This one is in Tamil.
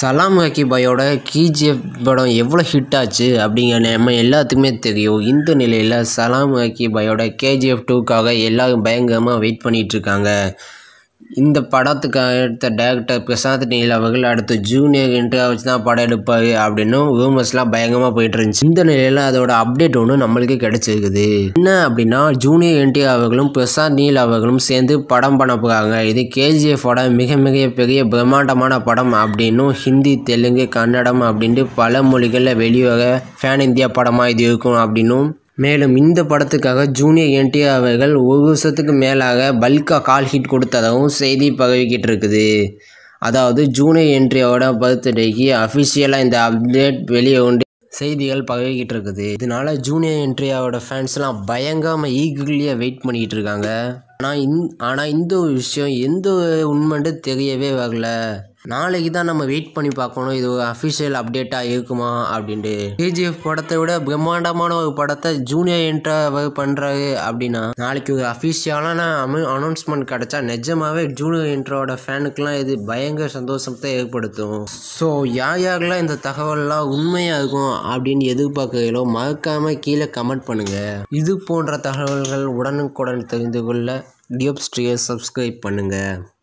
சலாம் ஹக்கி பாயோட கேஜிஎஃப் படம் எவ்வளோ ஹிட் ஆச்சு அப்படிங்கிற நம்ம எல்லாத்துக்குமே தெரியும் இந்த நிலையில் சலாம் ஹக்கி பாயோட கேஜிஎஃப் டூக்காக எல்லாரும் பயங்கரமாக வெயிட் பண்ணிட்டு இருக்காங்க இந்த படத்துக்கு அடுத்த டேரக்டர் பிரசாந்த் நீல் அவர்கள் அடுத்து ஜூனியர் என்ட்ரியாக வச்சு தான் படம் எடுப்பார் அப்படின்னும் ரூமர்ஸ்லாம் பயங்கரமாக போயிட்டு இருந்துச்சு இந்த நிலையில் அதோட அப்டேட் ஒன்று நம்மளுக்கு கிடைச்சிருக்குது என்ன அப்படின்னா ஜூனியர் என்டிஆர் அவர்களும் பிரசாந்த் நீல் அவர்களும் சேர்ந்து படம் பண்ண போகிறாங்க இது கேஜிஎஃபோட மிக மிக பெரிய பிரம்மாண்டமான படம் அப்படின்னும் ஹிந்தி தெலுங்கு கன்னடம் அப்படின்ட்டு பல மொழிகளில் வெளிவர ஃபேன் இந்தியா படமாக இது இருக்கும் அப்படின்னும் மேலும் இந்த படத்துக்காக ஜூனியர் என்டிஆர் அவர்கள் ஒரு வருஷத்துக்கு மேலாக பல்காக கால் ஹிட் கொடுத்ததாகவும் செய்தி பரவிக்கிட்டு இருக்குது அதாவது ஜூனியர் என்ட்ரியோட பர்த்டேக்கு அஃபிஷியலாக இந்த அப்டேட் வெளியே உண்டு செய்திகள் பரவிக்கிட்டு இருக்குது இதனால ஜூனியர் என்ட்ரியாவோட ஃபேன்ஸ்லாம் பயங்கரமாக ஈகர்லியாக வெயிட் பண்ணிக்கிட்டு இருக்காங்க ஆனால் இந் ஆனால் இந்த ஒரு விஷயம் எந்த ஒரு உண்மைன்ட்டு தெரியவே வரல நாளைக்கு தான் நம்ம வெயிட் பண்ணி பார்க்கணும் இது ஒரு அஃபிஷியல் அப்டேட்டாக இருக்குமா அப்படின்ட்டு கேஜிஎஃப் படத்தை விட பிரம்மாண்டமான ஒரு படத்தை ஜூனியர் என்ட்ரா பண்ணுறாரு அப்படின்னா நாளைக்கு ஒரு அஃபிஷியலான அனௌன்ஸ்மெண்ட் கிடச்சா நிஜமாவே ஜூனியர் என்ட்ராவோட ஃபேனுக்கெலாம் இது பயங்கர சந்தோஷத்தை ஏற்படுத்தும் ஸோ யார் யாரெல்லாம் இந்த தகவல்லாம் உண்மையாக இருக்கும் அப்படின்னு எதிர்பார்க்குறீங்களோ மறக்காமல் கீழே கமெண்ட் பண்ணுங்கள் இது போன்ற தகவல்கள் உடனுக்குடன் தெரிந்து கொள்ள டியோப் ஸ்ட்ரியை சப்ஸ்கிரைப் பண்ணுங்கள்